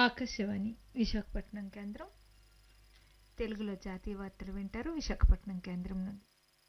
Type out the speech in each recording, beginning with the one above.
ఆకాశవాణి విశాఖపట్నం కేంద్రం తెలుగులో జాతీయ వార్తలు వింటారు విశాఖపట్నం కేంద్రం నుండి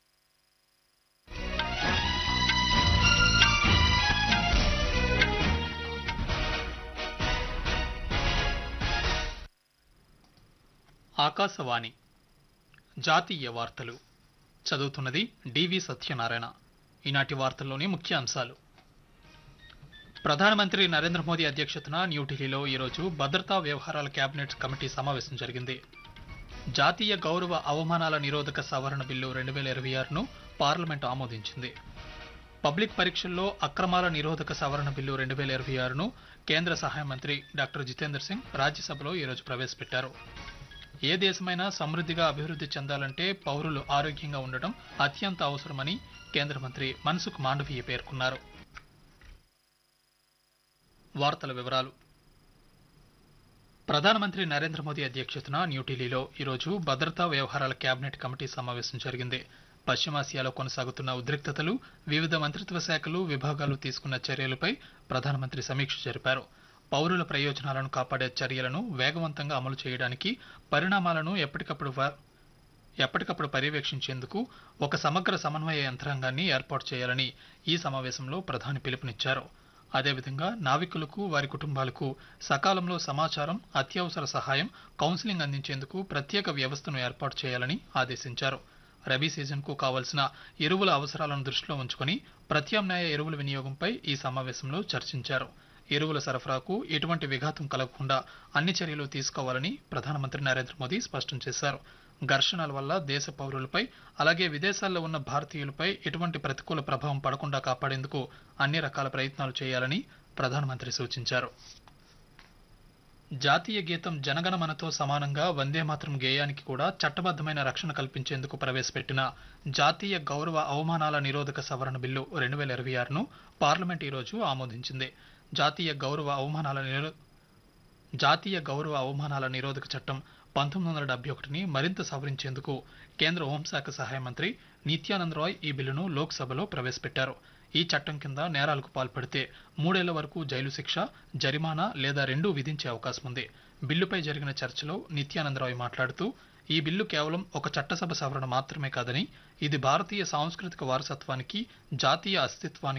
ఆకాశవాణి జాతీయ వార్తలు చదువుతున్నది డివి సత్యనారాయణ ఈనాటి వార్తల్లోని ముఖ్య అంశాలు ప్రధానమంత్రి నరేంద్ర మోదీ అధ్యక్షతన న్యూఢిల్లీలో ఈరోజు భద్రతా వ్యవహారాల కేబినెట్ కమిటీ సమావేశం జరిగింది జాతీయ గౌరవ అవమానాల నిరోధక సవరణ బిల్లు రెండు వేల ఇరవై ఆరును పార్లమెంటు ఆమోదించింది పబ్లిక్ పరీక్షల్లో అక్రమాల నిరోధక సవరణ బిల్లు రెండు వేల ఇరవై ఆరును కేంద్ర సహాయ మంత్రి డాక్టర్ జితేందర్ సింగ్ రాజ్యసభలో ఈరోజు ప్రవేశపెట్టారు ఏ దేశమైనా సమృద్ధిగా అభివృద్ధి చెందాలంటే పౌరులు ఆరోగ్యంగా ఉండటం అత్యంత అవసరమని కేంద్ర మంత్రి మన్సుఖ్ మాండవీయ పేర్కొన్నారు వార్తల వివరాలు ప్రధానమంత్రి నరేంద్ర మోదీ అధ్యక్షతన న్యూఢిల్లీలో ఈరోజు భద్రతా వ్యవహారాల కేబినెట్ కమిటీ సమావేశం జరిగింది పశ్చిమాసియాలో కొనసాగుతున్న ఉద్రిక్తతలు వివిధ మంత్రిత్వ శాఖలు విభాగాలు తీసుకున్న చర్యలపై ప్రధానమంత్రి సమీక్ష జరిపారు పౌరుల ప్రయోజనాలను కాపాడే చర్యలను వేగవంతంగా అమలు చేయడానికి పరిణామాలను ఎప్పటికప్పుడు వ- ఎప్పటికప్పుడు పర్యవేక్షించేందుకు ఒక సమగ్ర సమన్వయ యంత్రాంగాన్ని ఏర్పాటు చేయాలని ఈ సమావేశంలో ప్రధాని పిలుపునిచ్చారు అదేవిధంగా నావికులకు వారి కుటుంబాలకు సకాలంలో సమాచారం అత్యవసర సహాయం కౌన్సిలింగ్ అందించేందుకు ప్రత్యేక వ్యవస్థను ఏర్పాటు చేయాలని ఆదేశించారు రబీ సీజన్కు కావలసిన ఎరువుల అవసరాలను దృష్టిలో ఉంచుకొని ప్రత్యామ్నాయ ఎరువుల వినియోగంపై ఈ సమావేశంలో చర్చించారు ఎరువుల సరఫరాకు ఎటువంటి విఘాతం కలగకుండా అన్ని చర్యలు తీసుకోవాలని ప్రధానమంత్రి నరేంద్ర మోదీ స్పష్టం చేశారు ఘర్షణల వల్ల దేశ పౌరులపై అలాగే విదేశాల్లో ఉన్న భారతీయులపై ఎటువంటి ప్రతికూల ప్రభావం పడకుండా కాపాడేందుకు అన్ని రకాల ప్రయత్నాలు చేయాలని ప్రధానమంత్రి సూచించారు జాతీయ గీతం జనగణమనతో సమానంగా వందే మాతరం గేయానికి కూడా చట్టబద్ధమైన రక్షణ కల్పించేందుకు ప్రవేశపెట్టిన జాతీయ గౌరవ అవమానాల నిరోధక సవరణ బిల్లు రెండు వేల ఇరవై ఆరును పార్లమెంట్ ఈరోజు ఆమోదించింది జాతీయ గౌరవ అవమానాల నిరో జాతీయ గౌరవ అవమానాల నిరోధక చట్టం పంతొమ్మిది వందల డెబ్బై ఒకటిని మరింత సవరించేందుకు కేంద్ర హోంశాఖ సహాయ మంత్రి నిత్యానంద్ రాయ్ ఈ బిల్లును లోక్సభలో ప్రవేశపెట్టారు ఈ చట్టం కింద నేరాలకు పాల్పడితే మూడేళ్ల వరకు జైలు శిక్ష జరిమానా లేదా రెండూ విధించే అవకాశం ఉంది బిల్లుపై జరిగిన చర్చలో నిత్యానంద్ రాయ్ మాట్లాడుతూ ఈ బిల్లు కేవలం ఒక చట్టసభ సవరణ మాత్రమే కాదని ఇది భారతీయ సాంస్కృతిక వారసత్వానికి జాతీయ అస్తిత్వానికి